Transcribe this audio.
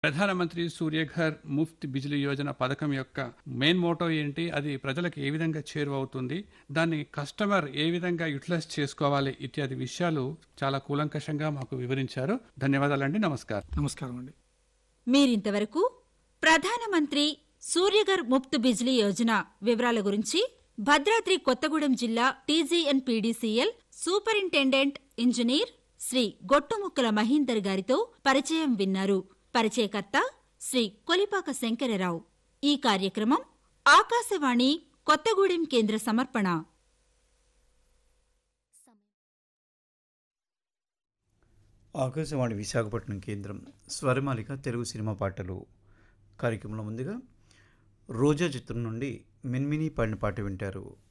ప్రధానమంత్రి సూర్యఘర్ ముఫ్త్ బిజిలీ యోజన పథకం యొక్క మెయిన్ మోటో ఏంటి అది ప్రజలకు ఏ విధంగా చేరువవుతుంది దాన్ని కస్టమర్ ఏ విధంగా యూటిలైజ్ చేసుకోవాలి ఇత్యాది విషయాలు చాలా కూలంకషంగా మాకు వివరించారు ధన్యవాదాలండి నమస్కారం నమస్కారం అండి మీరింతవరకు ప్రధానమంత్రి సూర్యగర్ ముఫ్త్ బిజ్లీ యోజన వివరాల గురించి భద్రాద్రి కొత్తగూడెం జిల్లా TGN PDCL superintendent engineer Shri Gottumukkala Mahindar గారితో పరిచయం విన్నారు పరిచయకర్త శ్రీ కొలిపాక శంకరరావు ఈ కార్యక్రమం ఆకాశవాణి కొత్తగూడెం కేంద్ర సమర్పణ ఆకాశవాణి విశాఖపట్నం కేంద్రం స్వరమాలిక తెలుగు సినిమా పాటలు కార్యక్రమంలో ముందుగా రోజా చిత్రం నుండి మిన్మిని పాడిన పాట వింటారు